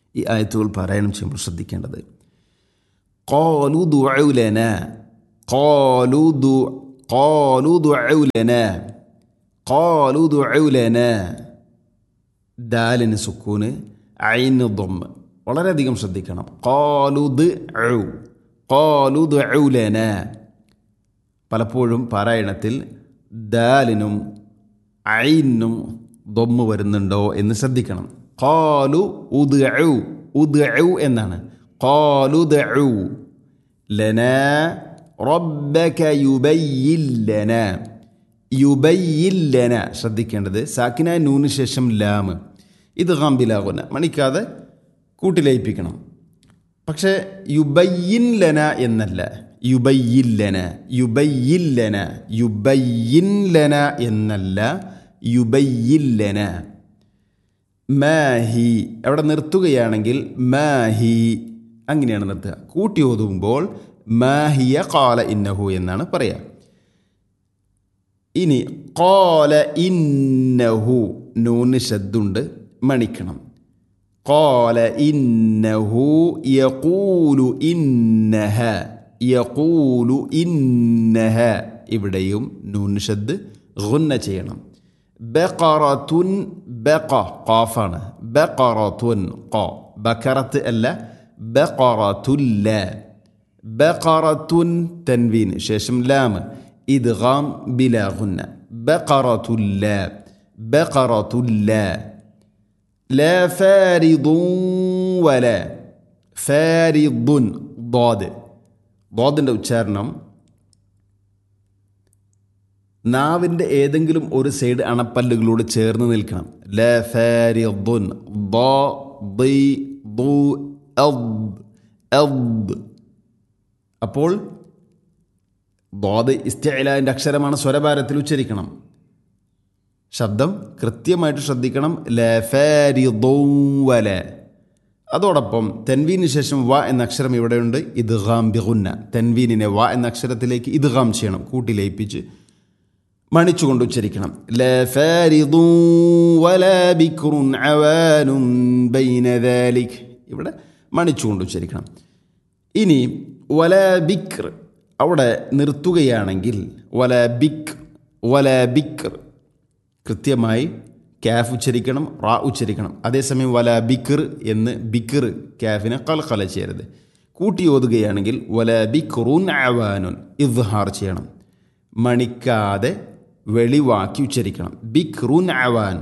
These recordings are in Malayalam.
ഈ ആയത്തുകൾ പാരായണം ചെയ്യുമ്പോൾ ശ്രദ്ധിക്കേണ്ടത് قالوا ادعوا لنا قالوا دع قالوا ادعوا لنا قالوا ادعوا لنا ദാലിന് സുക്കൂന് ഐന് ദൊമ്മ് വളരെയധികം ശ്രദ്ധിക്കണം കോലുദ് ഔ കോലുദ് ഔലന പലപ്പോഴും പാരായണത്തിൽ ദാലിനും ഐനും ദൊമ്മ് വരുന്നുണ്ടോ എന്ന് ശ്രദ്ധിക്കണം കോലു ഉദ് ഔ ഉദ് ഔ എന്നാണ് കോലുദ് ഔ ലന റബ്ബക യുബയ്യിൻ ലന യുബയ്യിൻ ലന ശ്രദ്ധിക്കേണ്ടത് സാക്കിന നൂന് ശേഷം ലാമ് ഇത് ഗാംബിലാകുന്ന മണിക്കാതെ കൂട്ടിലയിപ്പിക്കണം പക്ഷേ യുബയ്യിൻ ലന എന്നല്ല യുബയ്യിൻ ലന യുബയ്യിൻ ലന യുബയ്യിൻ ലന എന്നല്ല യുബയ്യിൻ ലന മാഹി അവിടെ നിർത്തുകയാണെങ്കിൽ മാഹി അങ്ങനെയാണ് നിർത്തുക കൂട്ടി ഓതുമ്പോൾ മാഹിയ കാല ഇന്നഹു എന്നാണ് പറയുക ഇനി കോല ഇന്നഹു നൂന് ശബ്ദുണ്ട് മണിക്കണം കോല ഇന്നഹു യകൂലു ഇന്നഹ യകൂലു ഇന്നഹ ഇവിടെയും നൂന് ശബ്ദ് ഗുന്ന ചെയ്യണം ബഖറത്തുൻ ബഖ ഖാഫാണ് ബഖറത്തുൻ ഖ ബക്കറത്ത് അല്ല ബഖറത്തുല്ല ബഖറത്തുൻ തൻവീൻ ശേഷം ലാമ് ഇദ്ഗാം ബിലാ ഗുന്ന ബഖറത്തുല്ല ബഖറത്തുല്ല لا فارض ولا فارض ضاد ضادൻ്റെ ഉച്ചാരണം നാവിൻ്റെ ഏതെങ്കിലും ഒരു സൈഡ് അണപ്പല്ലുകളോട് ചേർന്ന് നിൽക്കണം ല ഫാരിദുൻ ض ض ض അദ് അദ് അപ്പോൾ ضاد ഇസ്തിഇലാൻ്റെ അക്ഷരമാണ് സ്വരഭാരത്തിൽ ഉച്ചരിക്കണം ശബ്ദം കൃത്യമായിട്ട് ശ്രദ്ധിക്കണം ലഫാരിദുവല അതോടൊപ്പം തെൻവീന് ശേഷം വ എന്ന അക്ഷരം ഇവിടെയുണ്ട് ഇദ്ഗാം ബിഗുന്ന തെൻവീനിനെ വ എന്ന അക്ഷരത്തിലേക്ക് ഇദ്ഗാം ചെയ്യണം കൂട്ടി ലയിപ്പിച്ച് മണിച്ചുകൊണ്ട് ഉച്ചരിക്കണം ഇവിടെ മണിച്ചുകൊണ്ട് ഉച്ചരിക്കണം ഇനി വല ബിക്ർ അവിടെ നിർത്തുകയാണെങ്കിൽ വല ബിക് വല ബിക്ർ കൃത്യമായി ക്യാഫ് ഉച്ചരിക്കണം റാ ഉച്ചരിക്കണം അതേസമയം വല ബിക്കർ എന്ന് ബിക്കർ ക്യാഫിനെ കൽക്കല ചെയ്യരുത് കൂട്ടി ഓതുകയാണെങ്കിൽ വല ബിക്റുൻ അവാനുൻ ഇദ്ഹാർ ചെയ്യണം മണിക്കാതെ വെളിവാക്കി ഉച്ചരിക്കണം ബിക്റുൻ അവാൻ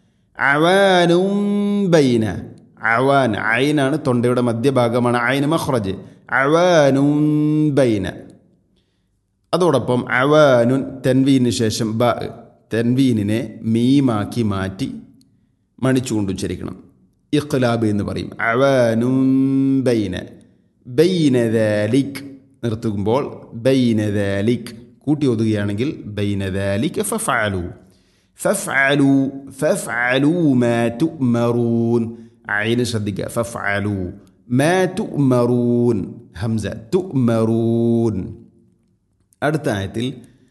അവാനും ബൈന അവാൻ അയിനാണ് തൊണ്ടയുടെ മധ്യഭാഗമാണ് അയിന് മഹ്റജ് അവാനും ബൈന അതോടൊപ്പം അവാനുൻ തെൻവീന് ശേഷം ബ തെൻവീനിനെ മീമാക്കി മാറ്റി മണിച്ചുകൊണ്ട് ഉച്ചരിക്കണം ഇഖ്ലാബ് എന്ന് പറയും അവനും ബൈന ബൈനദാലിക് നിർത്തുമ്പോൾ ബൈനദാലിക് കൂട്ടി ഒതുകയാണെങ്കിൽ ബൈനദാലിക് ഫഫഅലു ഫഫഅലു ഫഫഅലു മാ തുഅ്മറൂൻ ഐന് ശ്രദ്ധിക്കുക ഫഫഅലു മാ തുഅ്മറൂൻ ഹംസ തുഅ്മറൂൻ അടുത്ത ആയത്തിൽ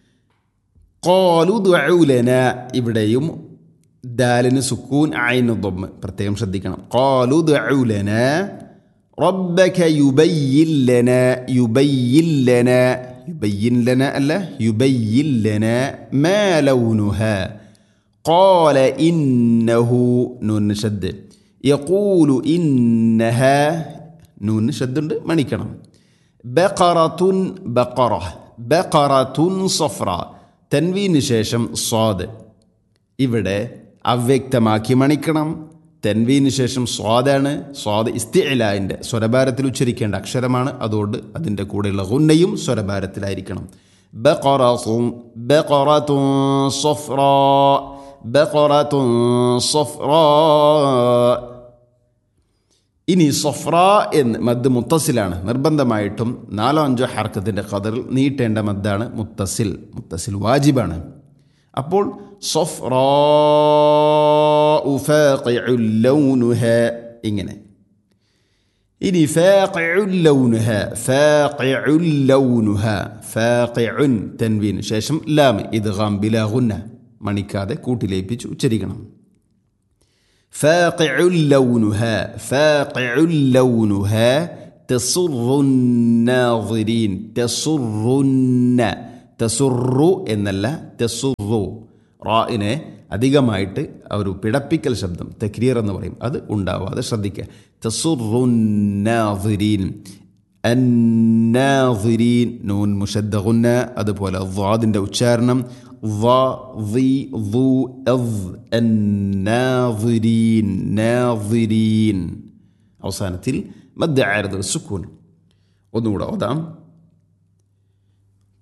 കോലു ദുലന ഇവിടെയും ദാലിന് സുക്കൂൻ ആയിന് ദൊമ്മ് പ്രത്യേകം ശ്രദ്ധിക്കണം കോലു ദുലന റബ്ബക യുബയ്യിൻ ലന യുബയ്യിൻ ലന യുബയ്യിൻ ലന അല്ല യുബയ്യിൻ ലന മാ ലൗനുഹ قال إنه نون شد يقول إنها نون شد മണിക്കണം بقرة بقرة بقرة صفراء തെൻവീന് ശേഷം സ്വാദ് ഇവിടെ അവ്യക്തമാക്കി മണിക്കണം തെൻവീന് ശേഷം സ്വാദാണ് സ്വാദ് ഇസ്തിഇലാൻ്റെ സ്വരഭാരത്തിൽ ഉച്ചരിക്കേണ്ട അക്ഷരമാണ് അതുകൊണ്ട് അതിൻ്റെ കൂടെയുള്ള ഗുന്നയും സ്വരഭാരത്തിലായിരിക്കണം ബഖറത്തും ബഖറത്തും സഫ്രാ ബഖറത്തും സഫ്രാ ഇനി സൊഫ്ര എന്ന് മദ് മുത്തസിലാണ് നിർബന്ധമായിട്ടും നാലോ അഞ്ചോ ഹർക്കത്തിൻ്റെ ഖദറിൽ നീട്ടേണ്ട മദ്ദാണ് മുത്തസിൽ മുത്തസിൽ വാജിബാണ് അപ്പോൾ സൊഫ്ര ഇങ്ങനെ ഇനി ഫാഖിഉല്ലൗനുഹ ഫാഖിഉല്ലൗനുഹ ഫാഖിഉൻ തൻവീൻ ശേഷം ലാം ഇദ്ഗാം ബിലാ ഗുന്ന മണിക്കാതെ കൂട്ടിലേപ്പിച്ച് ഉച്ചരിക്കണം فاقع لونها فاقع لونها تسر الناظرين تسرن തസുറു എന്നല്ല തെസുറു റായിനെ അധികമായിട്ട് ആ ഒരു പിടപ്പിക്കൽ ശബ്ദം തക്രീർ എന്ന് പറയും അത് ഉണ്ടാവാതെ ശ്രദ്ധിക്കുക തസുറുന്നാസിരീൻ അന്നാസിരീൻ നൂൻ മുഷദ്ദുന്ന അതുപോലെ വാദിൻ്റെ ഉച്ചാരണം അവസാനത്തിൽ മദ്ദ ആയിരുന്നു സുക്കൂൻ ഒന്നുകൂടെ ഓതാം